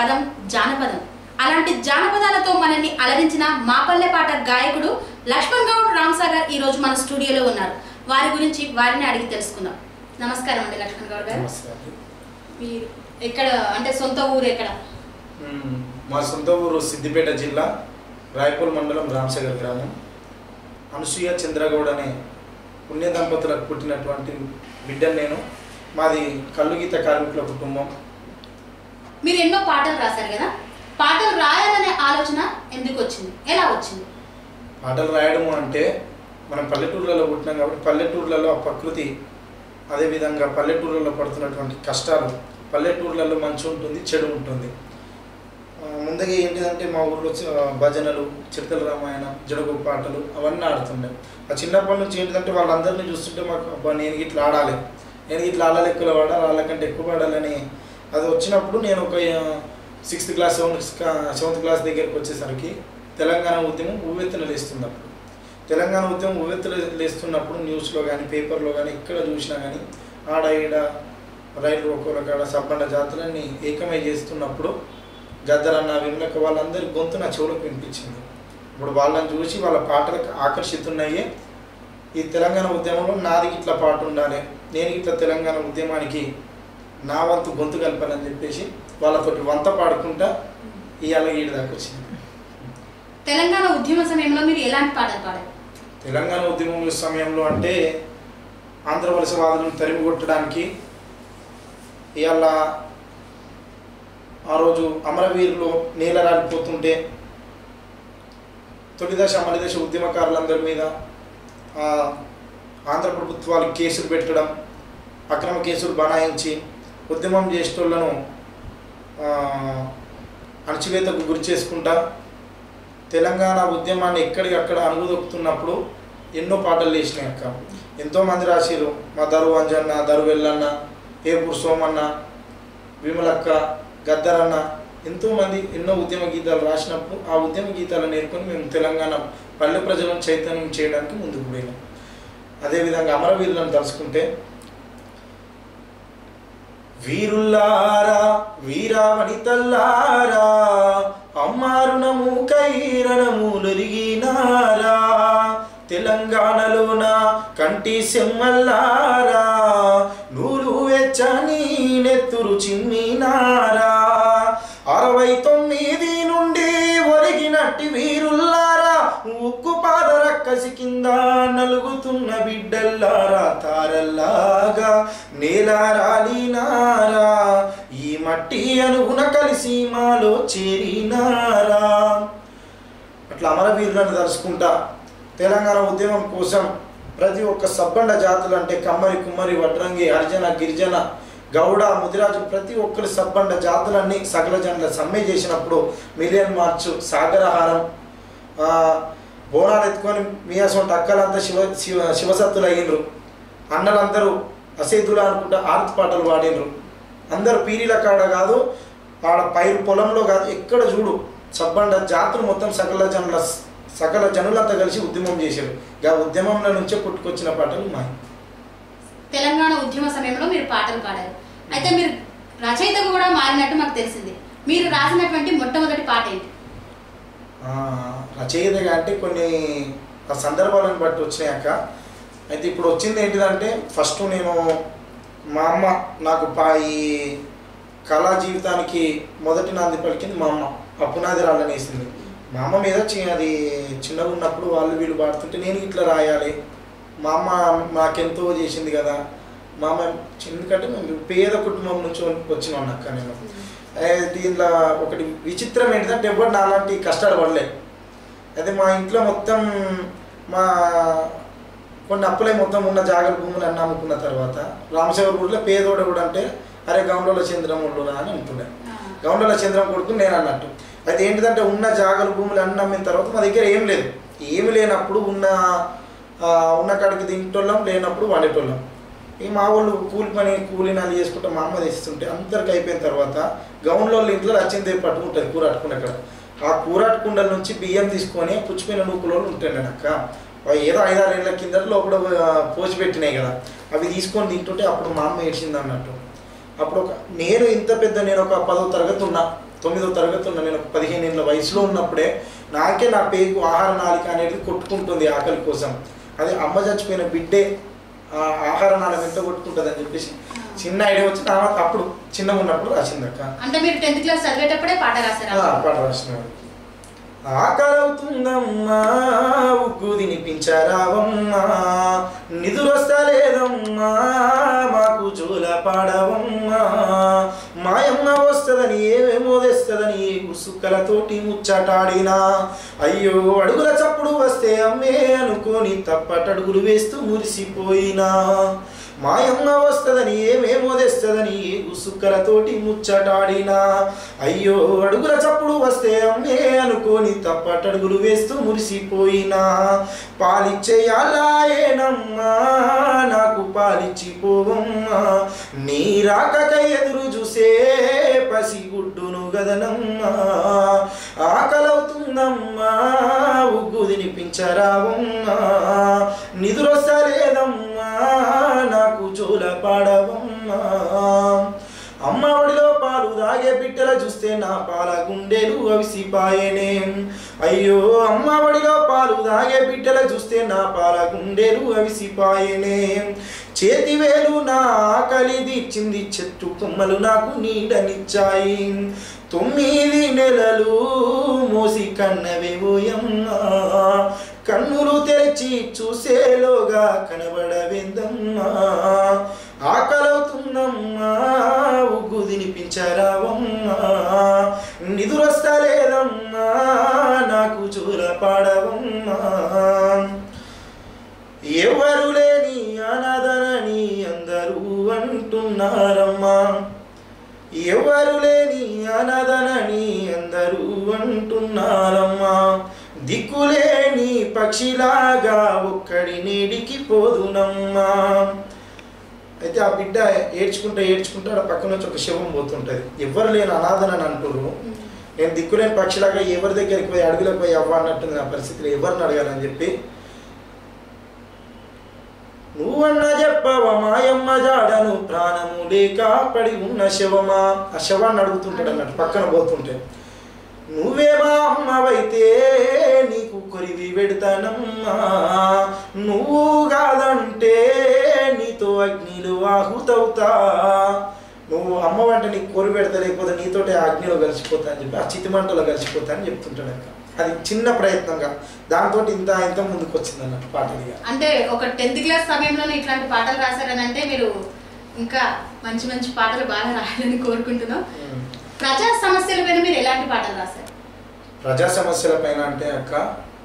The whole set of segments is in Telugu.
పదం జానపదం అలాంటి జానపదాలతో మనల్ని అలరించిన మాపల్లె పాట గాయకుడు లక్ష్మణ్ గౌడ్ రామ్సాగర్ ఈ రోజు మన స్టూడియోలో ఉన్నారు వారి గురించి వారిని అడిగి తెలుసుకుందాం నమస్కారం అండి లక్ష్మణ్ గౌడ్ గారు నమస్తే అండి. మీరు ఎక్కడ అంటే సొంత ఊరు ఎక్కడ మ్మ్. మా సొంత ఊరు సిద్దిపేట జిల్లా రాయపూర్ మండలం రామసాగర్ గ్రామం అనసూయ చంద్రగౌడ్ అనే పుణ్య దంపతులకు పుట్టినటువంటి బిడ్డను నేను మాది కల్లుగీత కార్మికుల కుటుంబం మీరు ఎన్నో పాటలు రాశారు కదా పాటలు రాయాలనే ఆలోచన ఎందుకు వచ్చింది ఎలా వచ్చింది పాటలు రాయడము అంటే మనం పల్లెటూర్లలో పుట్టినాం కాబట్టి పల్లెటూర్లలో ఆ ప్రకృతి అదేవిధంగా పల్లెటూర్లలో పడుతున్నటువంటి కష్టాలు పల్లెటూర్లలో మంచి ఉంటుంది చెడు ఉంటుంది ఆ, ముందుగా ఏంటిదంటే మా ఊర్లో చ- భజనలు చిరుతల రామాయణం జడగు పాటలు అవన్నీ ఆడుతుండే ఆ చిన్నప్పటి నుంచి ఏంటిదంటే వాళ్ళందరినీ చూస్తుంటే మాకు అబ్బా నేను ఇట్లా ఆడాలి నేను ఇట్లా ఆడాలి ఎక్కువ పాడాలి వాళ్ళకంటే ఎక్కువ పాడాలని అది వచ్చినప్పుడు నేను ఒక sixth class seventh seventh class దగ్గరికి వచ్చేసరికి తెలంగాణ ఉద్యమం ఉవ్వెత్తున లేస్తుంది అప్పుడు తెలంగాణ ఉద్యమం ఉవ్వెత్తున లేస్తున్నప్పుడు న్యూస్లో కానీ పేపర్లో కానీ ఎక్కడ చూసినా కానీ ఆడ ఈడ రైలు ఒక్కొక్క కాడ సబ్బండ జాతులన్నీ ఏకమై చేస్తున్నప్పుడు గద్దరన్న విమలక వాళ్ళందరి గొంతు నా చెవులకు వినిపించింది ఇప్పుడు వాళ్ళని చూసి వాళ్ళ పాటలకు ఆకర్షితున్నాయి ఈ తెలంగాణ ఉద్యమంలో నాది ఇట్లా పాట ఉండాలి నేను ఇట్లా తెలంగాణ ఉద్యమానికి నా వంతు గొంతు కలపాలని చెప్పేసి వాళ్ళతోటి వంత పాడుకుంటా ఇవాళ ఈడు దాకా వచ్చింది తెలంగాణ ఉద్యమ సమయంలో మీరు ఎలాంటి పాటలు పాడారు తెలంగాణ ఉద్యమం సమయంలో అంటే ఆంధ్ర వలసవాదులను తరిమి కొట్టడానికి ఇవాళ ఆ రోజు అమరవీరులు నేల రాలిపోతుంటే తొలి దశ అమలి దశ ఉద్యమకారులందరి మీద ఆ, ఆంధ్ర ప్రభుత్వాలు కేసులు పెట్టడం అక్రమ కేసులు బనాయించి ఉద్యమం చేసేటోళ్లను ఆ, అణచివేతకు గురి చేసుకుంటా తెలంగాణ ఉద్యమాన్ని ఎక్కడికక్కడ అణుగుదొక్కుతున్నప్పుడు ఎన్నో పాటలు వేసినాయి అక్క ఎంతోమంది రాసిరు మా దరువు అంజన్న దరువు ఎల్లన్న ఏపూర్ సోమన్న విమలక్క గద్దరన్న ఎంతోమంది ఎన్నో ఉద్యమ గీతాలు రాసినప్పుడు ఆ ఉద్యమ గీతాలు నేర్కొని మేము తెలంగాణ పల్లె ప్రజలను చైతన్యం చేయడానికి ముందుకు పోయినాం అదేవిధంగా అమరవీరులను తలుచుకుంటే వీరుల్లారా వీరావనితల్లారా అమ్మారుణము కైరణములొరిగినారా తెలంగాణలోన కంటి సెమ్మల్లారా నూలు వెచ్చని నెత్తురు చిమ్మినారా అరవై తొమ్మిది నుండి ఒరిగినట్టి వీరుల్లారా ఉక్కు పాదరక్కసి కింద నలుగుతున్న బిడ్డల్లారా తారల్లాగా నేల రాలినారా ఈ మట్టి అనుగుణ కలిసి మాలో చేరినారా అట్లా అమరవీరులను తలుచుకుంటా తెలంగాణ ఉద్యమం కోసం ప్రతి ఒక్క సబ్బండ జాతులు అంటే కమ్మరి కుమ్మరి వడ్రంగి హరిజన గిరిజన గౌడ ముదిరాజు ప్రతి ఒక్కరి సబ్బండ జాతులన్నీ సకల జనుల సమ్మె చేసినప్పుడు మిలియన్ మార్చు సాగరహారం ఆ, బోనాలు ఎత్తుకొని మీ అసొంటి అక్కలంతా శివ శివ శివసత్తులు అయ్యిండ్రు అన్నలందరూ అసేతులు అనుకుంటా ఆర్తి పాటలు పాడినరు అందరు పీరీల కాడ కాదు ఆడ పైరు పొలంలో కాదు ఎక్కడ చూడు సబ్బండ జాతులు మొత్తం సకల జనుల సకల జనులంతా కలిసి ఉద్యమం చేశారు ఆ ఉద్యమంలో నుంచే పుట్టుకొచ్చిన పాటలు మాయి తెలంగాణ ఉద్యమ సమయంలో మీరు పాటలు పాడారు అయితే మీరు రచయితగా కూడా మారినట్టు మాకు తెలిసింది మీరు రాసినటువంటి మొట్టమొదటి పాట ఏంటి ఆ, రచయితగా అంటే కొన్ని ఆ సందర్భాలను బట్టి వచ్చినాయక అయితే ఇప్పుడు వచ్చింది ఏంటిదంటే ఫస్ట్ నేను మా అమ్మ నాకు పా ఈ కళా జీవితానికి మొదటి నాంది పలికింది మా అమ్మ ఆ పునాది రాళ్ళని వేసింది మా అమ్మ మీద చి- అది చిన్నగా ఉన్నప్పుడు వాళ్ళు వీళ్ళు పాడుతుంటే నేను ఇట్లా రాయాలి మా అమ్మ నాకెంతో చేసింది కదా మా అమ్మ ఎందుకంటే మేము పేద కుటుంబం నుంచి వచ్చినాం అక్క నేను ఏ, దీనిలో ఒకటి విచిత్రం ఏంటంటే ఎవరు నాలాంటి కష్టాలు పడలే అయితే మా ఇంట్లో మొత్తం మా కొన్ని అప్పులే మొత్తం ఉన్న జాగల భూములు అన్నీ అమ్ముకున్న తర్వాత రామశివగూడలో పేదోడు కూడా అంటే అరే గౌండలో చంద్రముళ్ళు అని అంటుండే గౌండల చంద్రం కొడుకు నేను అన్నట్టు అయితే ఏంటిదంటే ఉన్న జాగల భూములు అన్నీ అమ్మిన తర్వాత మా దగ్గర ఏం లేదు ఏమి లేనప్పుడు ఉన్న ఆ, ఉన్న కాడికి తింటోళ్ళం లేనప్పుడు వండేటోళ్ళం ఈ మా వాళ్ళు కూలి పని కూలి నాలు చేసుకుంటే మా అమ్మ తెస్తుంటే అందరికి అయిపోయిన తర్వాత గౌన్లో వాళ్ళ ఇంట్లో రచింది పట్టుకుంటుంది కూర అట్టుకునే అక్కడ ఆ కూర అట్టుకుండల నుంచి బియ్యం తీసుకొని పుచ్చిపోయిన నూకులో ఉంటాయి నేను అక్క అవి ఏదో ఐదారు ఏళ్ళ కింద లోపల ఆ, పోసి పెట్టినాయి కదా అవి తీసుకొని తింటుంటే అప్పుడు మా అమ్మ ఏడ్చింది అన్నట్టు అప్పుడు ఒక నేను ఇంత పెద్ద నేను ఒక పదో తరగతి ఉన్నా తొమ్మిదో తరగతి ఉన్నా నేను ఒక పదిహేను ఏళ్ళ వయసులో ఉన్నప్పుడే నాకే నా పేగు ఆహార నాళిక అనేది కొట్టుకుంటుంది ఆకలి కోసం అదే అమ్మ చచ్చిపోయిన బిడ్డే ఆ ఆహార నాళం ఎంత కొట్టుకుంటుంది అని చెప్పేసి చిన్న ఐడియా వచ్చి నా అప్పుడు చిన్నగా ఉన్నప్పుడు రాసిందక్క అంటే మీరు టెన్త్ క్లాస్ చదివేటప్పుడే పాట ఆ, రాశారా పాట రాసినాడు ఆకలవుతుందమ్మా ఉగ్గు తినిపించరావమ్మా నిధులొస్తలేదమ్మా మాకు జోల పాడవమ్మా మాయమ్మ వస్తుందని ఏమేమో తెస్తుందని సుక్కలతోటి ముచ్చటాడినా అయ్యో అడుగుల చప్పుడు వస్తే అమ్మే అనుకోని తప్పటడుగులు వేస్తూ మురిసిపోయినా మాయమ్మ వస్తుందని ఏమేమో తెస్తుందని సుక్కలతోటి ముచ్చటాడినా అయ్యో అడుగుల చప్పుడు వస్తే అమ్మే అనుకోని తప్పటడుగులు వేస్తూ మురిసిపోయినా పాలిచ్చేయాలాయేనమ్మా నాకు పాలిచ్చిపోవమ్మా నీ రాకకై ఎదురు చూసే పసిగుడ్డును గదనమ్మా ఆకలవుతుందమ్మా ఉగ్గు తినిపించరావమ్మా నిదురొస్తలేదమ్మా నాకు జోల పాడవమ్మా అమ్మ ఒడిలో పాలు దాగే బిడ్డల చూస్తే నా పాల గుండెలు అవిసిపాయనే అయ్యో అమ్మ ఒడిలో పాలు దాగే బిడ్డల చూస్తే నా పాల గుండెలు అవిసిపాయనే చేతి వేలు నా ఆకలి తీర్చింది చెట్టు కొమ్మలు నాకు నీడనిచ్చాయి తొమ్మిది నెలలు మోసి కన్నవేవోయమ్మా కన్నులు తెరిచి చూసేలోగా కనబడవేందమ్మా ఆకలవుతుందమ్మా ఉగ్గు తినిపించరావమ్మా నిదురొస్తలేదమ్మా నాకు చూర పాడవమ్మా ఎవరు లేని అనాథనని అందరూ అంటున్నారమ్మా ఎవరు లేని అనాథనని అందరూ అంటున్నారమ్మా దిక్కులేని పక్షిలాగా ఒక్కడి నీడికి పోదునమ్మా అయితే ఆ బిడ్డ ఏడ్చుకుంటా ఏడ్చుకుంటా ఆడ పక్కన నుంచి ఒక శవం పోతుంటది ఎవరు లేని అనాథనని అంటుర్రు నేను దిక్కులేని పక్షిలాగా ఎవరి దగ్గరికి పోయి అడుగులకు పోయి అవ్వ అన్నట్టుంది నా పరిస్థితిలో ఎవరిని అడగాలని చెప్పి నువ్వన్న చెప్పవా మాయమ్మ జాడను ప్రాణము లేక పడి ఉన్న శవమా ఆ శవాన్ని అడుగుతుంటాడు అన్నట్టు పక్కన పోతుంటే నువ్వే మా అమ్మవైతే నీకు కొరివి పెడతానమ్మా నువ్వు కాదంటే నీతో అగ్నిలో ఆహుతవుతా నువ్వు అమ్మవంటే నీకు కొరి పెడతా లేకపోతే నీతోటే ఆ అగ్నిలో కలిసిపోతా అని చెప్పి ఆ చితిమంటలో కలిసిపోతా అని చెప్తుంటాడు అక్క అది చిన్న ప్రయత్నంగా దాంతో ఇంత ఇంత ముందుకు వచ్చింది అన్నట్టు పాటలుగా అంటే ఒక టెన్త్ క్లాస్ సమయంలోనే ఇట్లాంటి పాటలు రాశారని అంటే మీరు ఇంకా మంచి మంచి పాటలు బాగా రాయాలని కోరుకుంటున్నాం ప్రజా సమస్యల పైన మీరు ఎలాంటి పాటలు రాశారు ప్రజా సమస్యల పైన అంటే అక్క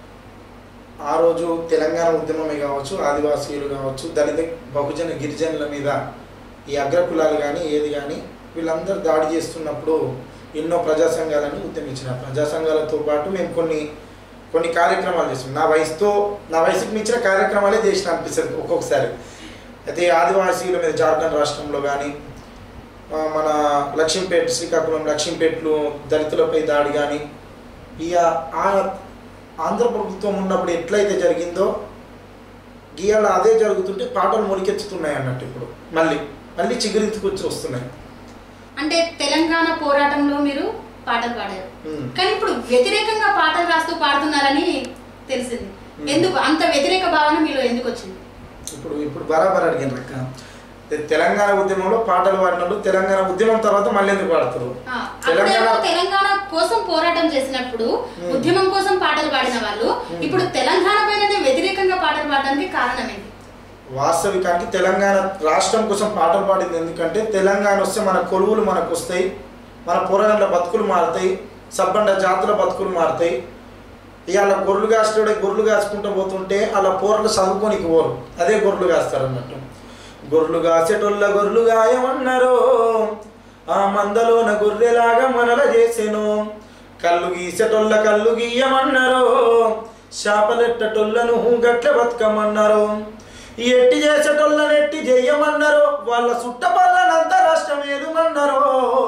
ఆ రోజు తెలంగాణ ఉద్యమమే కావచ్చు ఆదివాసీలు కావచ్చు దళిత బహుజన గిరిజనుల మీద ఈ అగ్రకులాలు కానీ ఏది కానీ వీళ్ళందరూ దాడి చేస్తున్నప్పుడు ఎన్నో ప్రజా సంఘాలను ఉద్యమించిన ప్రజా సంఘాలతో పాటు మేము కొన్ని కొన్ని కార్యక్రమాలు చేస్తాం నా వయసుతో నా వయసుకు మించిన కార్యక్రమాలే చేసిన అనిపిస్తుంది ఒక్కొక్కసారి అయితే ఆదివాసీల మీద జార్ఖండ్ రాష్ట్రంలో కానీ ఆ, మన లక్ష్మీపేట శ్రీకాకుళం లక్ష్మీపేటలో దళితులపై దాడి కానీ ఇక ఆ ఆంధ్ర ప్రభుత్వం ఉన్నప్పుడు ఎట్లయితే జరిగిందో గీయాల అదే జరుగుతుంటే పాటలు మొలికెత్తుతున్నాయి అన్నట్టు ఇప్పుడు మళ్ళీ మళ్ళీ చిగురించుకొచ్చి వస్తున్నాయి అంటే తెలంగాణ పోరాటంలో మీరు పాటలు పాడారు ఉమ్. కానీ ఇప్పుడు వ్యతిరేకంగా పాటలు రాస్తూ పాడుతున్నారని తెలిసింది Hmm. ఎందుకు అంత వ్యతిరేక భావన మీలో ఎందుకు వచ్చింది ఇప్పుడు ఇప్పుడు బరాబర్ అడిగిన రక్క తె- తెలంగాణ ఉద్యమంలో పాటలు పాడినప్పుడు తెలంగాణ ఉద్యమం తర్వాత మళ్ళీ ఎందుకు పాడతారు ఆ, తెలంగాణ అప్పుడేమో తెలంగాణ కోసం పోరాటం చేసినప్పుడు Hmm. ఉద్యమం కోసం పాటలు పాడిన వాళ్ళు Hmm. ఇప్పుడు తెలంగాణ పైననే వ్యతిరేకంగా పాటలు పాడడానికి కారణం ఏంటి వాస్తవికానికి తెలంగాణ రాష్ట్రం కోసం పాటలు పాడింది ఎందుకంటే తెలంగాణ వస్తే మన కొలువులు మనకు వస్తాయి మన పోరాళ్ళ బతుకులు మారుతాయి సబ్బండ జాతుల బతుకులు మారుతాయి ఇవాళ గొర్రెలు కాసేటోడే గొర్రెలు కాసుకుంటూ పోతుంటే అలా పోరలు చదువుకోనికి పోరు అదే గొర్రెలు కాస్తారు అన్నట్టు గొర్రెలు కాసేటోళ్ళ గొర్రెలు గాయమన్నారు ఆ మందలోన గొర్రెలాగా మనల చేసెను కళ్ళు గీసేటోళ్ళ కళ్ళు గీయమన్నారు శాపలెట్టటోళ్ళను గట్ల బతుకమన్నారు ఎట్టి చేసేటోళ్ళని ఎట్టి చేయమన్నారు వాళ్ళ సుట్టపల్లనంతా రాష్ట్రం ఏదుమన్నారు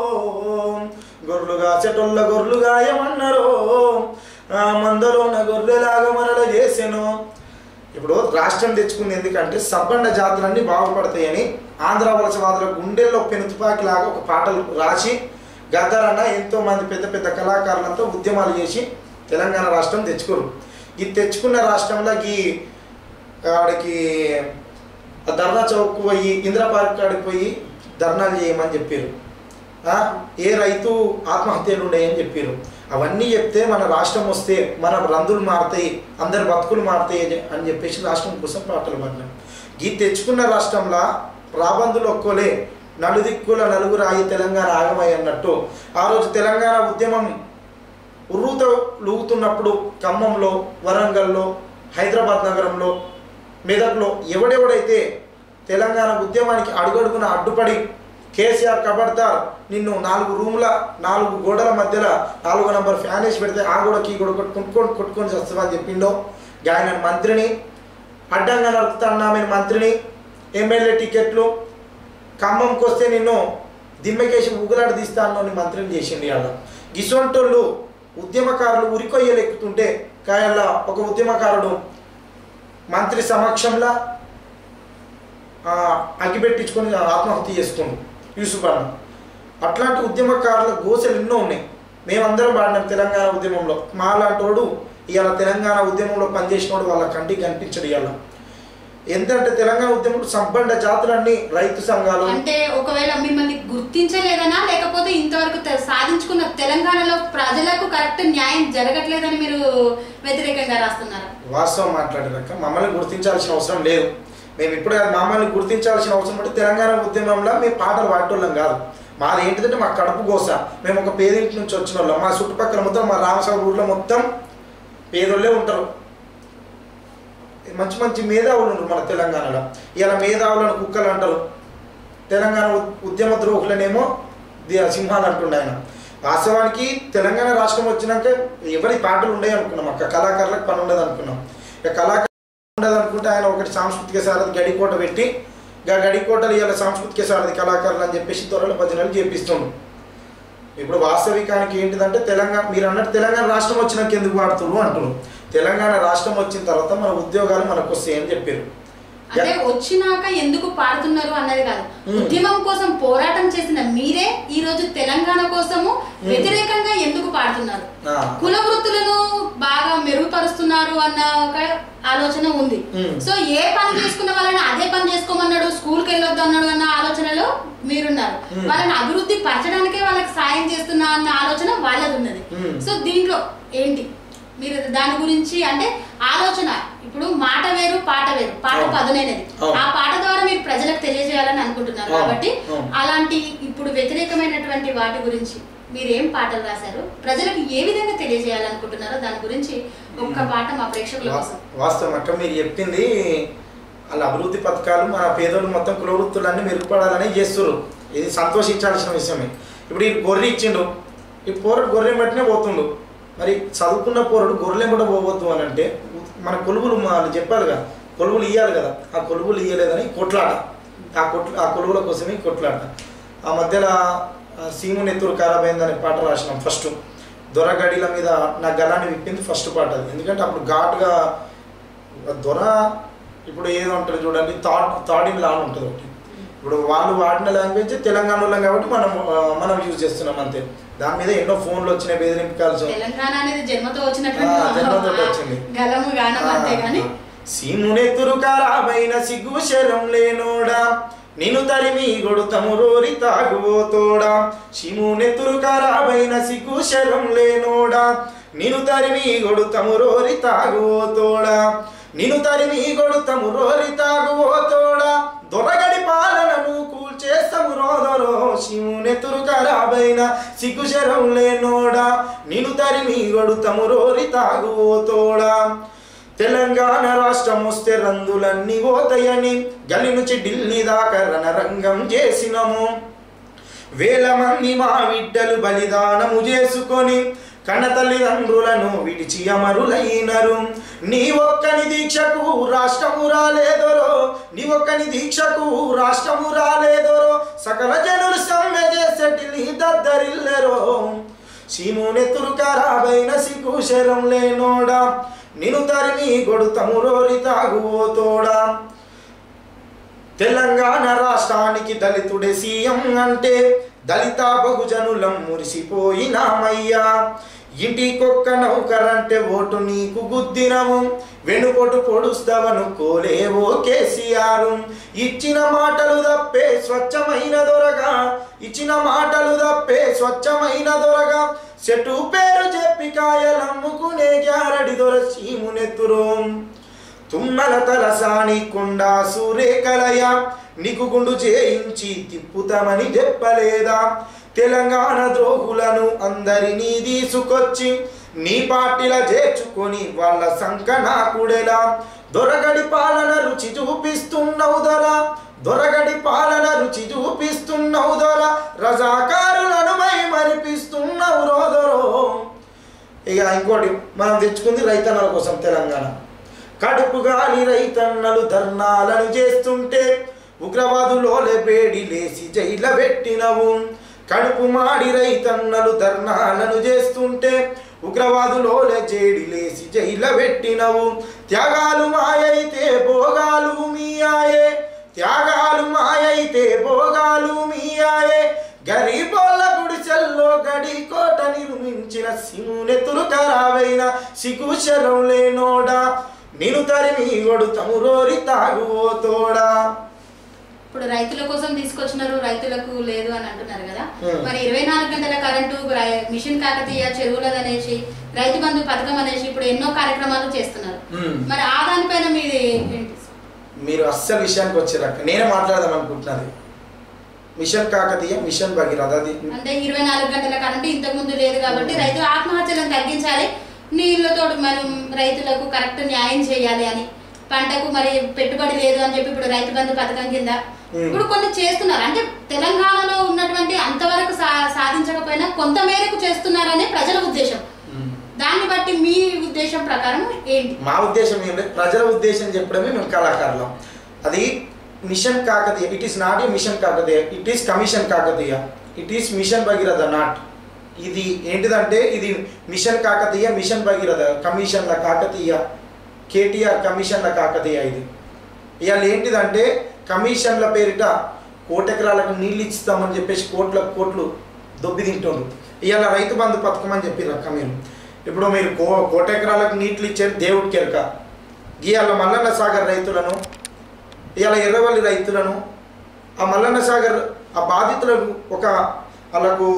గొర్రెలు కాసేటోళ్ళ గొర్రెలు గాయమన్నారు ఆ మందలోన గొర్రెలాగా మనల చేసెను ఇప్పుడు రాష్ట్రం తెచ్చుకుంది ఎందుకంటే సబ్బండ జాతులన్నీ బాగుపడతాయని ఆంధ్ర వలసవాదుల గుండెల్లో పెనుతుపాకిలాగా ఒక పాటలు రాసి గద్దరన్న ఎంతో మంది పెద్ద పెద్ద కళాకారులతో ఉద్యమాలు చేసి తెలంగాణ రాష్ట్రం తెచ్చుకోరు ఇది తెచ్చుకున్న రాష్ట్రంలో ఈ ఆడికి ఆ ధర్నా చౌక్ పోయి ఇందిరా పార్క్ కాడికి పోయి ధర్నాలు చేయమని చెప్పారు ఆ, ఏ రైతు ఆత్మహత్యలు ఉన్నాయని చెప్పారు అవన్నీ చెప్తే మన రాష్ట్రం వస్తే మన రందులు మారుతాయి అందరి బతుకులు మారుతాయి అని- అని చెప్పేసి రాష్ట్రం కోసం పాటలు పాడినాం ఈ తెచ్చుకున్న రాష్ట్రంలో రాబందులు ఒక్కోలే నలుదిక్కుల నలుగురు ఆగి తెలంగాణ ఆగమై అన్నట్టు ఆ రోజు తెలంగాణ ఉద్యమం ఉర్రూతో లూగుతున్నప్పుడు ఖమ్మంలో వరంగల్లో హైదరాబాద్ నగరంలో మెదక్లో ఎవడెవడైతే తెలంగాణ ఉద్యమానికి అడుగడుగున అడ్డుపడి కేసీఆర్ కబడ్దార్ నిన్ను నాలుగు రూముల నాలుగు గోడల మధ్యలో నాలుగో నంబర్ ఫ్యాన్ వేసి పెడితే ఆ గోడకి ఈ గోడ కొట్టుకొని కొట్టుకొని చేస్తామని చెప్పిండో ఆయన మంత్రిని అడ్డంగా నడుపుతా ఆమె మంత్రిని ఎమ్మెల్యే టికెట్లు ఖమ్మంకి వస్తే నిన్ను దిమ్మెకేసి ఊగులాట తీస్తా అన్న మంత్రిని చేసిండు ఇవాళ గిసొంటోళ్ళు ఉద్యమకారులు ఉరికొయ్యలు ఎక్కుతుంటే కాయల్లా ఒక ఉద్యమకారుడు మంత్రి సమక్షంలో ఆ, అగ్గిపెట్టించుకొని ఆత్మహత్య చేసుకుండు యూసుఫ్ అన్న అట్లాంటి ఉద్యమకారుల గోసెలు ఎన్నో ఉన్నాయి మేమందరం పాడినాం తెలంగాణ ఉద్యమంలో మాలాంటోడు ఇవాళ తెలంగాణ ఉద్యమంలో పనిచేసినోడు వాళ్ళ కంటికి కనిపించడు ఇవాళ ఎంతంటే తెలంగాణ ఉద్యమంలో సంపన్న జాతులన్నీ రైతు సంఘాలు అంటే ఒకవేళ మిమ్మల్ని గుర్తించలేదనా లేకపోతే ఇంతవరకు తె- సాధించుకున్న తెలంగాణలో ప్రజలకు కరెక్ట్ న్యాయం జరగట్లేదని మీరు వ్యతిరేకంగా రాస్తున్నారా వాస్తవం మాట్లాడారక్క మమ్మల్ని గుర్తించాల్సిన అవసరం లేదు మేము ఇప్పుడు కాదు, మమ్మల్ని గుర్తించాల్సిన అవసరం ఉంటే తెలంగాణ ఉద్యమంలో మేము పాటలు పాడేటోళ్ళం కాదు మాది ఏంటిదంటే మా కడుపు కోస మేము ఒక పేదింటి నుంచి వచ్చిన వాళ్ళం మా చుట్టుపక్కల మొత్తం మా రామసాగర్ ఊర్లో మొత్తం పేదోళ్ళే ఉంటారు మంచి మంచి మేధావులు ఉన్నారు మన తెలంగాణలో ఇలా మేధావులను కుక్కలు అంటారు తెలంగాణ ఉ- ఉద్యమ ద్రోహులనేమో ది- సింహాలు అంటుండే ఆయన వాస్తవానికి తెలంగాణ రాష్ట్రం వచ్చినాక ఎవరి పాటలు ఉండవు అనుకున్నాం అక్క కళాకారులకు పని ఉండదు అనుకున్నాం ఇక కళాకారులు ఉండదు అనుకుంటే ఆయన ఒకటి సాంస్కృతిక సారథి గడికోట పెట్టి గా గడికోటలు ఇవాళ సాంస్కృతిక సారథి కళాకారులు అని చెప్పేసి త్వరలో భజనలు చేపిస్తుండు ఇప్పుడు వాస్తవికానికి ఏంటిదంటే తెలంగాణ మీరు అన్నట్టు తెలంగాణ రాష్ట్రం వచ్చినాక ఎందుకు వాడుతున్నారు అంటున్నారు తెలంగాణ రాష్ట్రం వచ్చిన తర్వాత మన ఉద్యోగాలు మనకు వస్తాయని చెప్పారు అంటే వచ్చినాక ఎందుకు పాడుతున్నారు అన్నది కాదు మ్మ్. ఉద్యమం కోసం పోరాటం చేసిన మీరే ఈ రోజు తెలంగాణ కోసము వ్యతిరేకంగా ఎందుకు పాడుతున్నారు ఆ, కుల వృత్తులను బాగా మెరుగుపరుస్తున్నారు అన్న ఒక ఆలోచన ఉంది మ్మ్. సో ఏ పని చేసుకున్న వాళ్ళని అదే పని చేసుకోమన్నాడు స్కూల్ కి వెళ్ళొద్దు అన్నాడు అన్న ఆలోచనలో మీరున్నారు మ్మ్. వాళ్ళని అభివృద్ధి పరచడానికే వాళ్ళకి సాయం చేస్తున్నా అన్న ఆలోచన వాళ్ళది ఉన్నది మ్మ్. సో దీంట్లో ఏంటి మీరు దాని గురించి అంటే ఆలోచన ఇప్పుడు మాట వేరు పాట వేరు పాట అవును. పదునైనది అవును. ఆ పాట ద్వారా మీరు ప్రజలకు తెలియజేయాలని అనుకుంటున్నారు అవును. కాబట్టి అవును. అలాంటి ఇప్పుడు వ్యతిరేకమైనటువంటి వాటి గురించి మీరు ఏం పాటలు రాశారు ప్రజలకు ఏ విధంగా తెలియజేయాలనుకుంటున్నారో దాని గురించి ఒక్క పాట మా ప్రేక్షకుల వా- కోసం వాస్తవం అక్క మీరు చెప్పింది వాళ్ళ అభివృద్ధి పథకాలు మన పేదోళ్ళు మొత్తం కుల వృత్తులన్నీ మెరుగుపడాలని చేస్తున్నారు ఇది సంతోషించాల్సిన విషయమే ఇప్పుడు ఈ గొర్రె ఇచ్చిండు ఈ పోరడు గొర్రె బట్టినే పోతుండు మరి చదువుకున్న పోరడు గొర్రెలు కూడా పోవద్దు అని అంటే మన కొలువులు వాళ్ళు చెప్పాలి కదా కొలువులు ఇవ్వాలి కదా ఆ కొలువులు ఇవ్వలేదని కొట్లాట ఆ కొట్లు ఆ కొలువుల కోసమే ఈ కొట్లాట ఆ మధ్యలో ఆ, సీము నెత్తురు ఖరాబైంది అనే పాట రాసినాం ఫస్ట్ దొరగడిల మీద నా గలాన్ని విప్పింది ఫస్ట్ పాట అది ఎందుకంటే అప్పుడు ఘాటుగా దొర ఇప్పుడు ఏదో ఉంటుంది చూడండి థాట్ థాట్ ఇన్ లా అని ఉంటుంది ఒకటి ఇప్పుడు వాళ్ళు వాడిన లాంగ్వేజ్ తెలంగాణ వాళ్ళం కాబట్టి మనం ఆ, మనం యూజ్ చేస్తున్నాం అంతే దాని మీద ఎన్నో ఫోన్లు వచ్చినాయి బెదిరింపుకాల్సి తెలంగాణ అనేది జన్మతో ఆ, జన్మతో వచ్చినటువంటి వచ్చింది. గలము గానం అంతే గాని సీమునెత్తురు ఖరాబైన సిగ్గు శరం లేనోడా నిన్ను తరిమి గొడుతము రోరి తాగుబోతోడా శిమునెత్తురు ఖరాబైన సిగ్గు శరం లేనోడా నిన్ను తరిమి గొడుతము రోరి తాగుబోతోడా నిన్ను తరిమి గొడుతము రోరి తాగుబోతోడా దొరగడి పాలనను కూల్చేస్తాము రోదరో శివునెత్తురు ఖరాబైన సిగ్గు శరం లేనోడా నిన్ను తరిమి గొడుతము రోరి తాగుబోతోడా తెలంగాణ రాష్ట్రం వస్తే రందులన్నీ పోతాయని గలి నుంచి ఢిల్లీ దాకా రణరంగం చేసినము వేల మంది మా బిడ్డలు బలిదానము చేసుకొని కన్న తల్లిదండ్రులను విడిచి అమరులైనరు నీ ఒక్కని దీక్షకు రాష్ట్రము రాలేదరో నీ ఒక్కని దీక్షకు రాష్ట్రము రాలేదరో సకల జనులు సమ్మె చేసేటి దద్దరిల్లెరో సీమునెత్తురు ఖరాబైన సిగ్గు శరం లేనోడా నిను తరిమి గొడుతమురోరి తాగువోతోడా తెలంగాణ రాష్ట్రానికి దళితుడే సీఎం అంటే దళిత బహుజనులం మురిసిపోయినామయ్యా ఇంటికొక్క నౌకరంటే ఓటు నీకు గుద్దినము వెనుకొటు పొడుస్తావను కోలేవో కేసీఆర్ ఇచ్చిన మాటలు తప్పే స్వచ్ఛమైన దొరగా ఇచ్చిన మాటలు తప్పే స్వచ్ఛమైన దొరగా చెట్టు పేరు చెప్పి కాయలమ్ముకునే గ్యారడి దొర సీమునెత్తురు తుమ్మల తలసాని కొండ సూరేకలయ నీకు గుండు చేయించి తిప్పుతామని చెప్పలేదా తెలంగాణ ద్రోహులను అందరినీ తీసుకొచ్చి నీ పార్టీలా చేర్చుకొని వాళ్ళ సంక నాకుడెలా దొరగడి పాలన రుచి చూపిస్తున్నావు దొర దొరగడి పాలన రుచి చూపిస్తున్నావు దొర రజాకారులను మై మరిపిస్తున్నావు రోదరో ఇక ఇంకోటి మనం తెచ్చుకుంది రైతన్నల కోసం తెలంగాణ కడుపు గాలి రైతన్నలు ధర్నాలను చేస్తుంటే ఉగ్రవాదులోలే వేడి లేసి జైల పెట్టినవు కడుపు మాడి రైతన్నలు ధర్నాలను చేస్తుంటే ఉగ్రవాదులోలే జేడి లేసి జైల పెట్టినవు త్యాగాలు మాయైతే భోగాలు మీయాయే త్యాగాలు మాయైతే భోగాలు మీయాయే గరీబోళ్ళ గుడిసెల్లో గడి కోట నిర్మించిన సిమునెతులు ఖరావైన సికుశరం లేనోడా నిను తరిమి కొడుతము రోరి తాగువోతోడా ఇప్పుడు రైతుల కోసం తీసుకొచ్చినారు రైతులకు లేదు అని అంటున్నారు కదా Hmm. మరి ఇరవై నాలుగు గంటల కరెంటు రై- మిషన్ కాకతీయ చెరువులది అనేసి రైతు బంధు పథకం అనేసి ఇప్పుడు ఎన్నో కార్యక్రమాలు చేస్తున్నారు Hmm. మరి ఆ దానిపైన మీది ఏంటి మీరు అస్సలు విషయానికి వచ్చారక్క నేనే మాట్లాడదాం అనుకుంటున్నది మిషన్ కాకతీయ మిషన్ భగీరథ అది అంటే ఇరవై నాలుగు గంటల కరెంటు ఇంతకు ముందు లేదు కాబట్టి రైతు ఆత్మహత్యలను తగ్గించాలి నీళ్ళతో మనం రైతులకు కరెక్ట్ న్యాయం చేయాలి అని పంటకు మరి పెట్టుబడి లేదు అని చెప్పి ఇప్పుడు రైతు బంధు పథకం కింద Hmm. ఇప్పుడు కొన్ని చేస్తున్నారు అంటే తెలంగాణలో ఉన్నటువంటి అంతవరకు సా- సాధించకపోయినా కొంత మేరకు చేస్తున్నారనే ప్రజల ఉద్దేశం దాన్ని బట్టి మీ ఉద్దేశం ప్రకారం ఏంటి మా ఉద్దేశం ఏం లేదు ప్రజల ఉద్దేశం చెప్పడమే మేము కళాకారులం అది mission Kakatiya it is not a mission Kakatiya it is commission Kakatiya it is mission Bhagiratha not ఇది ఏంటిదంటే ఇది మిషన్ కాకతీయ మిషన్ భగీరథ కమిషన్ల కాకతీయ కేటీఆర్ కమిషన్ల కాకతీయ ఇది ఇవాళ ఏంటిదంటే కమిషన్ల పేరిట కోటెకరాలకు నీళ్ళు ఇస్తామని చెప్పేసి కోట్ల కోట్లు దొబ్బి తింటుండ్రు ఇవాళ రైతు బంధు పథకం అని చెప్పి రక్క మీరు ఇప్పుడు మీరు కో కోటెకరాలకు నీళ్ళు ఇచ్చారు దేవుడికి ఎరక ఇవాళ మల్లన్న సాగర్ రైతులను ఇవాళ ఎర్రవల్లి రైతులను ఆ మల్లన్న సాగర్ ఆ బాధితులకు ఒక వాళ్ళకు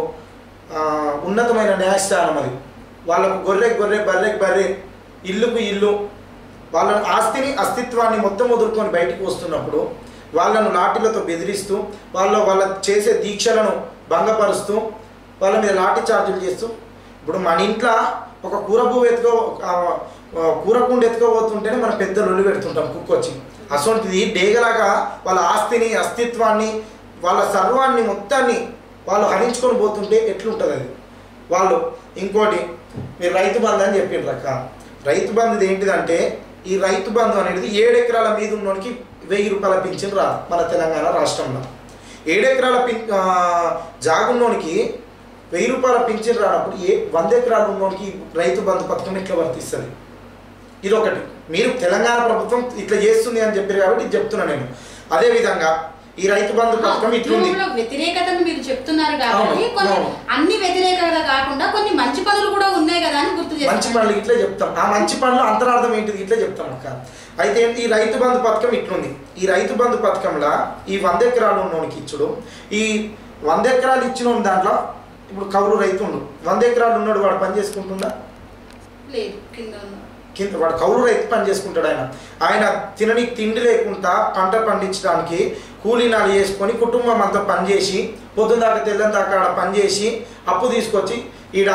ఆ, ఉన్నతమైన న్యాయస్థానం అది వాళ్ళకు గొర్రె గొర్రె బర్రెకి బర్రె ఇల్లుకు ఇల్లు వాళ్ళ ఆస్తిని అస్తిత్వాన్ని మొత్తం వదులుకొని బయటికి వస్తున్నప్పుడు వాళ్ళను లాఠీలతో బెదిరిస్తూ వాళ్ళ వాళ్ళ చేసే దీక్షలను భంగపరుస్తూ వాళ్ళ మీద లాఠీ చార్జీలు చేస్తూ ఇప్పుడు మన ఇంట్లో ఒక కూర పువ్వు ఎత్తుకో ఆ, ఆ, కూర కుండ ఎత్తుకోబోతుంటేనే మనం పెద్ద లొల్లి పెడుతుంటాం కుక్కొచ్చి అసొంటిది డేగలాగా వాళ్ళ ఆస్తిని అస్తిత్వాన్ని వాళ్ళ సర్వాన్ని మొత్తాన్ని వాళ్ళు హరించుకొని పోతుంటే ఎట్లుంటుంది అది వాళ్ళు ఇంకోటి మీరు రైతు బంధు అని చెప్పిండ్రు అక్క రైతు బంధు ఏంటిదంటే ఈ రైతు బంధు అనేది ఏడు ఎకరాల మీద ఉన్నోనికి వెయ్యి రూపాయల పింఛన్ రాదు మన తెలంగాణ రాష్ట్రంలో ఏడు ఎకరాల పిం ఆ, జాగున్నోనికి వెయ్యి రూపాయల పింఛన్ రానప్పుడు ఏ వంద ఎకరాలు ఉన్నోనికి రైతు బంధు పథకం ఎట్లా వర్తిస్తుంది ఇది ఒకటి మీరు తెలంగాణ ప్రభుత్వం ఇట్లా చేస్తుంది అని చెప్పారు కాబట్టి ఇది చెప్తున్నా నేను అదే విధంగా ఈ రైతు బంధు పథకం ఇట్లుంది ఉద్యమంలో వ్యతిరేకతను మీరు చెప్తున్నారు కాబట్టి అవును, కొన్ని అవును. అన్ని వ్యతిరేకత కాకుండా కొన్ని మంచి పనులు కూడా ఉన్నాయి కదా అని గుర్తు మంచి చేస్తున్నారు పనులు ఇట్లే చెప్తాం ఆ మంచి పనులు అంతరార్థం ఏంటిది ఇట్లే చెప్తాం అక్క అయితే ఏంటి, ఈ రైతు బంధు పథకం ఇట్లుంది ఈ రైతు బంధు పథకంలో ఈ వంద ఎకరాలు ఉన్నోనికి ఇచ్చుడు ఈ వంద ఎకరాలు ఇచ్చిన దాంట్లో ఇప్పుడు కౌలు రైతు ఉండు వంద ఎకరాలు ఉన్నాడు వాడు పని చేసుకుంటుందా లేదు కింద ఉన్న కింద వాడు కౌలు రైతు పని చేసుకుంటాడు ఆయన ఆయన తినని తిండి లేకుండా పంట పండించడానికి కూలీనాలు చేసుకొని కుటుంబం అంతా పనిచేసి పొద్దున దాకా తెల్లని దాకా ఆడ పనిచేసి అప్పు తీసుకొచ్చి ఈడ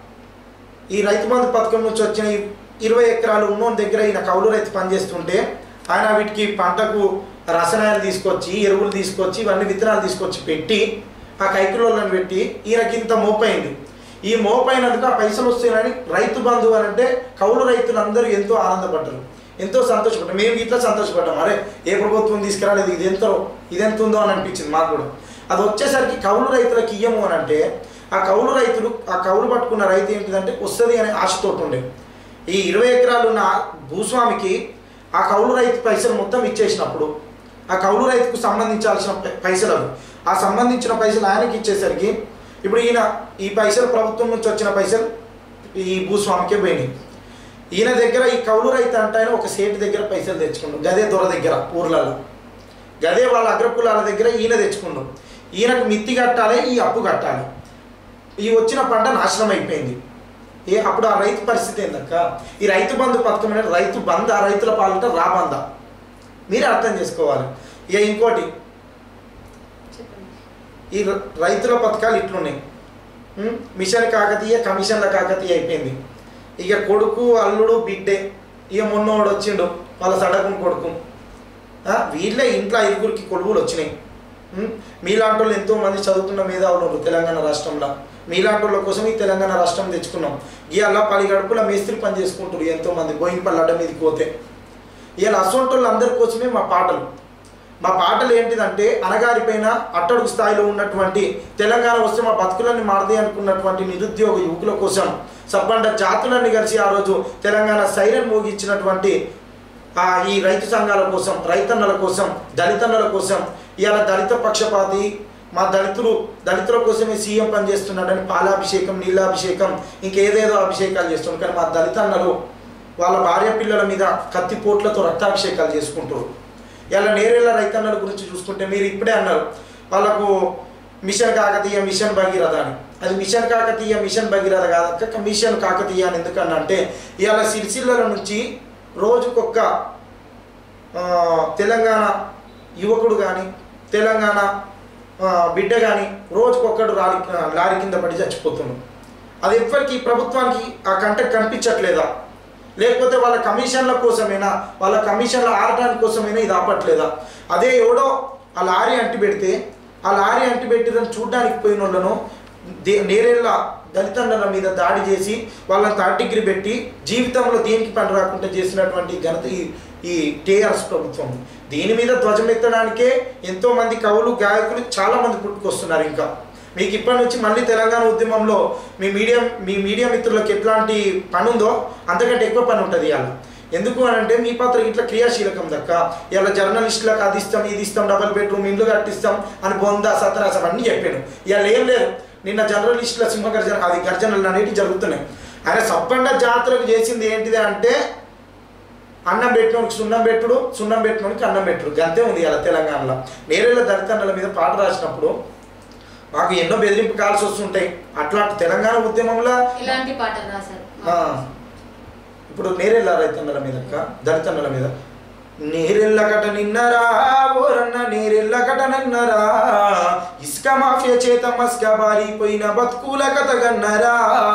ఈ రైతు బంధు పథకం నుంచి వచ్చిన ఈ ఇరవై ఎకరాలు ఉన్నోని దగ్గర ఈయన కౌలు రైతు పనిచేస్తుంటే ఆయన వీటికి పంటకు రసాయనాలు తీసుకొచ్చి ఎరువులు తీసుకొచ్చి ఇవన్నీ విత్తనాలు తీసుకొచ్చి పెట్టి ఆ కైకులను పెట్టి ఈయనకి ఇంత మోపైంది ఈ మోపైనందుకు ఆ పైసలు వస్తాయని రైతు బంధువు అని అంటే కౌలు రైతులందరూ ఎంతో ఆనందపడ్డారు ఎంతో సంతోషపడ్డారు మేము ఇట్లా సంతోషపడ్డాం అరే ఏ ప్రభుత్వం తీసుకురాలేదు ఇది ఎంతో ఇది ఎంత ఉందో అని అనిపించింది మాకు కూడా అది వచ్చేసరికి కౌలు రైతులకు ఇయ్యము అని అంటే ఆ కౌలు రైతులు ఆ కౌలు పట్టుకున్న రైతు ఏంటిదంటే వస్తుంది అనే ఆశతోటి ఉండే ఈ ఇరవై ఎకరాలు ఉన్న భూస్వామికి ఆ కౌలు రైతు పైసలు మొత్తం ఇచ్చేసినప్పుడు ఆ కౌలు రైతుకు సంబంధించాల్సిన పై- పైసలు అవి ఆ సంబంధించిన పైసలు ఆయనకి ఇచ్చేసరికి ఇప్పుడు ఈయన ఈ పైసలు ప్రభుత్వం నుంచి వచ్చిన పైసలు ఈ భూస్వామికే పోయినాయి ఈయన దగ్గర ఈ కౌలు రైతు అంటే ఆయన ఒక సేటు దగ్గర పైసలు తెచ్చుకుండు గదే దొర దగ్గర ఊర్లలో గదే వాళ్ళ అగ్రకులాల దగ్గర ఈయన తెచ్చుకుండు ఈయనకు మిత్తి కట్టాలి ఈ అప్పు కట్టాలి ఈ వచ్చిన పంట నాశనం అయిపోయింది ఏ అప్పుడు ఆ రైతు పరిస్థితి ఏందక్క ఈ రైతు బంధు పథకం అనేది రైతు బంధ రైతుల పాలంటే రాబంద మీరే అర్థం చేసుకోవాలి ఇక ఇంకోటి చెప్పండి ఈ ర- రైతుల పథకాలు ఇట్లున్నాయి ఉం? మిషన్ కాకతీయ కమిషన్ల కాకతీయ అయిపోయింది ఇక కొడుకు అల్లుడు బిడ్డే ఇక మొన్నోడు వచ్చిండు వాళ్ళ సడకుని కొడుకు ఆ, వీళ్ళే ఇంట్లో ఐదుగురికి కొడుకులు వచ్చినాయి ఉం? మీలాంటి వాళ్ళు ఎంతో మంది చదువుతున్న మేధావులు ఉన్నారు తెలంగాణ రాష్ట్రంలో మీలాంటి వాళ్ళ కోసం ఈ తెలంగాణ రాష్ట్రం తెచ్చుకున్నాం ఇవాళ పది గడుపుల మేస్త్రి పని చేసుకుంటారు ఎంతో మంది బోయింపల్లి అడ్డ మీదకి పోతే ఇవాళ అసొంటి అందరి కోసమే మా పాటలు మా పాటలు ఏంటిదంటే అనగారిపైన అట్టడుగు స్థాయిలో ఉన్నటువంటి తెలంగాణ వస్తే మా బతుకులన్నీ మారదే అనుకున్నటువంటి నిరుద్యోగ యువకుల కోసం సబ్బండ జాతులన్నీ కలిసి ఆ రోజు తెలంగాణ సైరన్ మోగించినటువంటి ఆ ఈ రైతు సంఘాల కోసం రైతన్నల కోసం దళితన్నల కోసం ఇవాళ దళిత పక్షపాతి మా దళితులు దళితుల కోసమే సీఎం పనిచేస్తున్నాడని పాలాభిషేకం నీళ్ళాభిషేకం ఇంకేదేదో అభిషేకాలు చేస్తున్నారు కానీ మా దళితన్నలు వాళ్ళ భార్య పిల్లల మీద కత్తిపోట్లతో రక్తాభిషేకాలు చేసుకుంటారు ఇలా నేరేళ్ల రైతన్నల గురించి చూసుకుంటే మీరు ఇప్పుడే అన్నారు వాళ్ళకు మిషన్ కాకతీయ మిషన్ భగీరథ అని అది మిషన్ కాకతీయ మిషన్ భగీరథ కాదక్క మిషన్ కాకతీయ అని ఎందుకన్నా అంటే ఇవాళ సిరిసిల్లల నుంచి రోజుకొక్క ఆ, తెలంగాణ యువకుడు కానీ తెలంగాణ ఆ, బిడ్డ కానీ రోజుకొక్కడు లారీ లారీ కింద పడి చచ్చిపోతున్నాడు అది ఎవ్వరికి ప్రభుత్వానికి ఆ కంటెక్ట్ కనిపించట్లేదా లేకపోతే వాళ్ళ కమిషన్ల కోసమైనా వాళ్ళ కమిషన్ల ఆడటానికి కోసమైనా ఇది ఆపట్లేదా అదే ఎవడో ఆ లారీ అంటి పెడితే ఆ లారీ అంటి పెట్టిదని చూడడానికి పోయిన వాళ్ళను దే నేరేళ్ళ దళితండ్రుల మీద దాడి చేసి వాళ్ళని థర్డ్ డిగ్రీ పెట్టి జీవితంలో దేనికి పని రాకుండా చేసినటువంటి ఘనత ఈ ఈ టీఆర్ఎస్ ప్రభుత్వం దీని మీద ధ్వజం ఎత్తడానికే ఎంతో మంది కవులు గాయకులు చాలా మంది పుట్టుకొస్తున్నారు ఇంకా మీకు ఇప్పటి నుంచి మళ్ళీ తెలంగాణ ఉద్యమంలో మీ మీడియం మీ మీడియా మిత్రులకు ఎట్లాంటి పని ఉందో అంతకంటే ఎక్కువ పని ఉంటుంది ఇవాళ ఎందుకు అని అంటే మీ పాత్ర ఇట్లా క్రియాశీలకం దక్క ఇలా జర్నలిస్టులకు అది ఇస్తాం ఇది ఇస్తాం డబల్ బెడ్రూమ్ ఇండ్లు కట్టిస్తాం అని బొంద సతరాస అవన్నీ చెప్పాను ఇవాళ ఏం లేదు నిన్న జర్నలిస్టుల సింహ గర్జన అది గర్జనలు అనేవి జరుగుతున్నాయి ఆయన సప్పండ జాతరకు చేసింది ఏంటిది అంటే అన్నం పెట్టినోడికి సున్నం పెట్టుడు సున్నం పెట్టినోడికి అన్నం పెట్టుడు గంతే ఉంది ఇలా తెలంగాణలో నేరేళ్ళ దళితండ్రుల మీద పాట రాసినప్పుడు మాకు ఎన్నో బెదిరింపు కాల్సి వస్తుంటాయి అట్లాంటి తెలంగాణ ఉద్యమంలో ఇలాంటి పాటలు రాశారు ఆ, ఇప్పుడు నేరెళ్ళ రైతన్నల మీద అక్క, దళితన్నల మీద నేరెళ్ళ కట నిన్నరా ఓరన్న నేరెళ్ళ కట నిన్నరా ఇసుక మాఫియా చేత మస్క బారిపోయిన బతుకుల కథ గన్నరా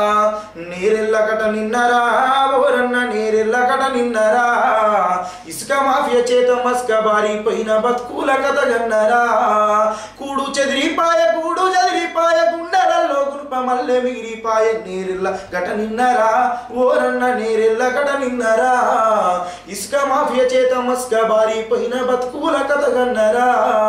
నేరెళ్ళ కట నిన్నరా ఓరన్న నేరెళ్ళ కట నిన్నరా ఇసుక మాఫియా చేత మస్క బారిపోయిన బతుకుల కథ గన్నరా కూడు చెదిరిపాయ కూడు చెదిరిపాయ గుండెలలో గుల్ప మల్లె మిగిరిపాయ నేరెళ్ళ గట నిన్నరా ఓరన్న నేరెళ్ళ గట నిన్నరా ఇసుక మాఫియా చేత మస్క బారిపోయిన బతుకుల కథ గన్నరా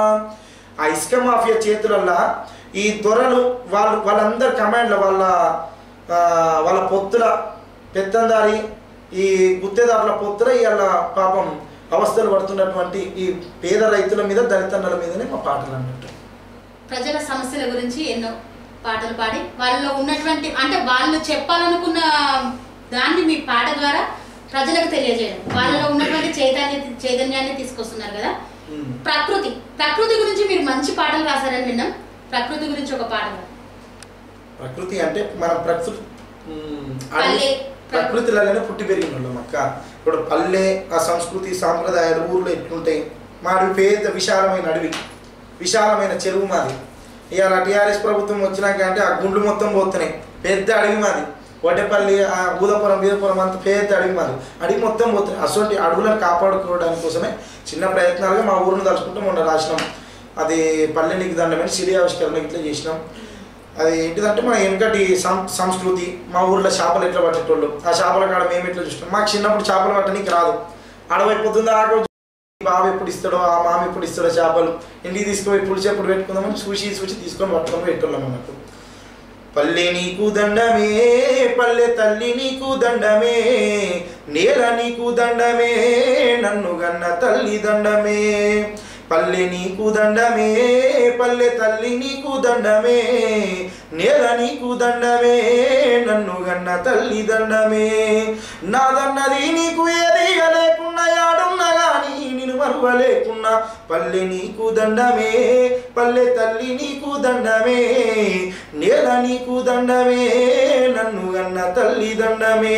ఆ ఇసుక మాఫియా చేతులల్లా ఈ దొరలు వాళ్ళు వాళ్ళందరి కమాండ్ల వాళ్ళ ఆ, వాళ్ళ పొత్తుల పెత్తందారి ఈ గుత్తేదారుల పొత్తుల ఇవాళ పాపం అవస్థలు పడుతున్నటువంటి ఈ పేద రైతుల మీద దళితన్నల మీదనే మా పాటలు అన్నట్టు ప్రజల సమస్యల గురించి ఎన్నో పాటలు పాడి వాళ్ళలో ఉన్నటువంటి అంటే వాళ్ళు చెప్పాలనుకున్న దాన్ని మీ పాట ద్వారా ప్రజలకు తెలియజేయడం వాళ్ళలో ఉన్నటువంటి చైతన్య చైతన్యాన్ని తీసుకొస్తున్నారు కదా ఉమ్. ప్రకృతి ప్రకృతి గురించి మీరు మంచి పాటలు రాశారని విన్నాం ప్రకృతి గురించి ఒక పాట రాయండి. ప్రకృతి అంటే మన ప్రకృతి ఉమ్, పల్లె, అడవి ప్రకృతిలోనే పుట్టి పెరిగిన వాళ్ళం అక్క ఇప్పుడు పల్లె ఆ సంస్కృతి సాంప్రదాయాలు ఊర్లో ఎట్లుంటాయి మా అడవి పేద విశాలమైన అడవి విశాలమైన చెరువు మాది ఇవాళ టీఆర్ఎస్ ప్రభుత్వం వచ్చినాక అంటే ఆ గుండ్లు మొత్తం పోతున్నాయి పెద్ద అడవి మాది వడ్డేపల్లి ఆ ఊదపురం వీదపురం అంత పెద్ద అడవి మాది అడవి మొత్తం పోతున్నాయి అటువంటి అడవులను కాపాడుకోవడానికి కోసమే చిన్న ప్రయత్నాలుగా మా ఊరిని తలుచుకుంటూ మొన్న రాసినాం అది పల్లెనికి దండమైన సిరి ఆవిష్కరణ ఇట్లా చేసినాం అది ఏంటిదంటే మన వెనకటి సం- సంస్కృతి మా ఊర్లో చేపలు ఎట్లా పట్టేటోళ్ళు ఆ చేపల కాడ మేము ఎట్లా చూస్తాం మాకు చిన్నప్పుడు చేపలు పట్టడానికి రాదు అడవైపోతుంది ఆకు బావ ఎప్పుడు ఇస్తాడో ఆ మామ ఎప్పుడు ఇస్తాడో చేపలు ఇంటికి తీసుకుపోయి పులిచి ఎప్పుడు పెట్టుకుందామని చూసి చూసి తీసుకొని పట్టుకొని పెట్టేళ్ళం అన్నట్టు పల్లె నీకు దండమే పల్లె తల్లి నీకు దండమే నేల నీకు దండమే నన్ను గన్న తల్లి దండమే పల్లె నీకు దండమే పల్లె తల్లి నీకు దండమే నేల నీకు దండమే నన్ను గన్న తల్లి దండమే నాదన్నది నీకు ఏదిగా లేకున్నా యాడున్నా గాని నిన్ను మరువలేకున్నా పల్లె నీకు దండమే పల్లె తల్లి నీకు దండమే నేల నీకు దండమే నన్ను గన్న తల్లి దండమే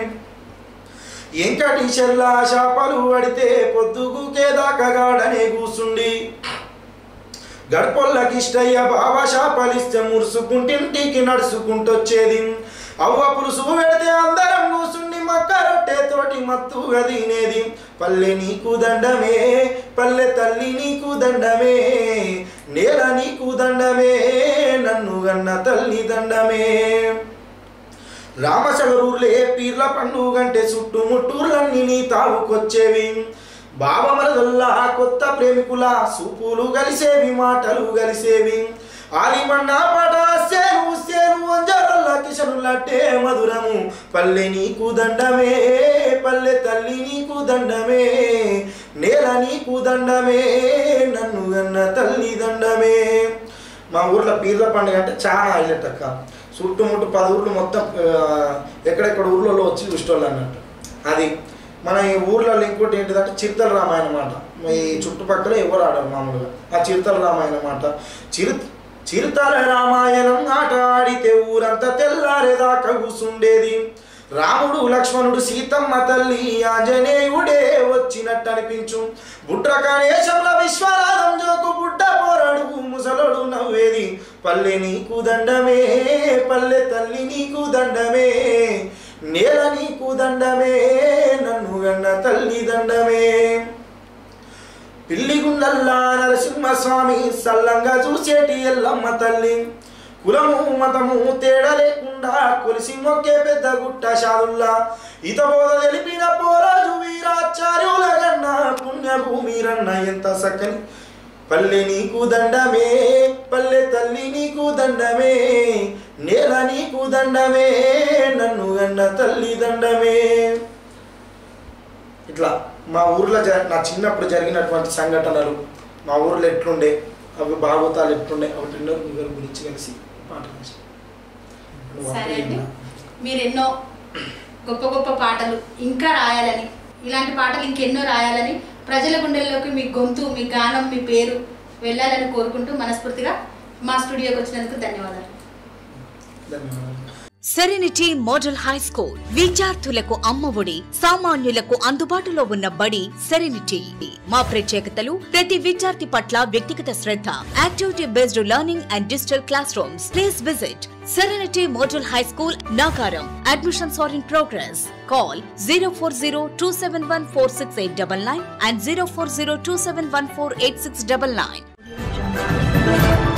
ఎంకటి చెల్లా శాపలు పడితే పొద్దుగుకే దాకగాడనే కూసుండి గడపొల్లకిష్టయ్య బావ శాపలిస్తే మురుసుకుంటింటికి నడుచుకుంటొచ్చేది అవ్వ పులుసు పెడితే అందరం కూసుండి మక్క రొట్టె తోటి మత్తుగా తినేది పల్లె నీకు దండమే పల్లె తల్లి నీకు దండమే నేల నీకు దండమే నన్ను గన్న తల్లి దండమే రామసగరూర్లే పీర్ల పండుగంటే చుట్టుముట్టూర్లన్నీ నీ తావుకొచ్చేవి బావమరదల్లా కొత్త ప్రేమికుల సూపులు కలిసేవి మాటలు కలిసేవి ఆలిమన్నా పాట సేను సేను అంజరల్ల కిషనులట్టే మధురము పల్లె నీకు దండమే పల్లె తల్లి నీకు దండమే నేల నీకు దండమే నన్ను గన్న తల్లి దండమే మా ఊర్లో పీర్ల పండుగ అంటే చాలా హైలైట్ అక్క చుట్టుముట్టు పది ఊర్లు మొత్తం ఆ, ఎక్కడెక్కడ ఊర్లలో వచ్చి చూసేవాళ్ళు అన్నట్టు అది మన ఈ ఊర్లలో ఇంకోటి ఏంటిదంటే చిరుతల రామాయణం మాట ఈ చుట్టుపక్కల ఎవరు ఆడరు మామూలుగా ఆ చిరుతల రామాయణం మాట చిరు చిరుతల రామాయణం ఆట ఆడితే ఊరంతా తెల్లారేదాకా కూసుండేది రాముడు లక్ష్మణుడు సీతమ్మ తల్లి ఆంజనేయుడే వచ్చినట్టు అనిపించు బుట్ర గణేశంల విశ్వనాథం జోకు బుడ్డ పోరాడు ముసలోడు నవ్వేది పల్లె నీకు దండమే పల్లె తల్లి నీకు దండమే నేల నీకు దండమే నన్ను గన్న తల్లి దండమే పిల్లిగుండల్లా నరసింహస్వామి సల్లంగా చూసేటి ఎల్లమ్మ తల్లి కులము మతము తేడా లేకుండా కొలిసి మొక్కే పెద్ద గుట్ట షాదుల్లా ఇతబోధ తెలిపిన పోరాజు వీరాచార్యుల గన్న పుణ్యభూమి రన్న ఎంత సక్కని పల్లె నీకు దండమే పల్లె తల్లి నీకు దండమే నేల నీకు దండమే నన్ను గన్న తల్లి దండమే ఇట్లా మా ఊర్లో జ నా చిన్నప్పుడు జరిగినటువంటి సంఘటనలు మా ఊర్లో ఎట్లుండే అవి భాగవతాలు ఎట్లుండే అవి రెండో మీ గురించి కలిసి పాట రాసి. ఇప్పుడు సరే అండి విన్నా. మీరు ఎన్నో గొప్ప గొప్ప పాటలు ఇంకా రాయాలని ఇలాంటి పాటలు ఇంకెన్నో రాయాలని ప్రజల గుండెల్లోకి మీ గొంతు మీ గానం మీ పేరు వెళ్ళాలని కోరుకుంటూ మనస్ఫూర్తిగా మా స్టూడియోకి వచ్చినందుకు ధన్యవాదాలు ధన్యవాదాలు సెరెనిటీ మోడల్ హై స్కూల్ విద్యార్థులకు అమ్మఒడి సామాన్యులకు అందుబాటులో ఉన్న బడి సెరెనిటీ మా ప్రత్యేకతలు ప్రతి విద్యార్థి పట్ల వ్యక్తిగత శ్రద్ధ activity based learning and digital classrooms please visit serenity model high school Nakaram admissions are in progress call zero four zero two seven one four six eight double nine and zero four zero two seven one four eight six double nine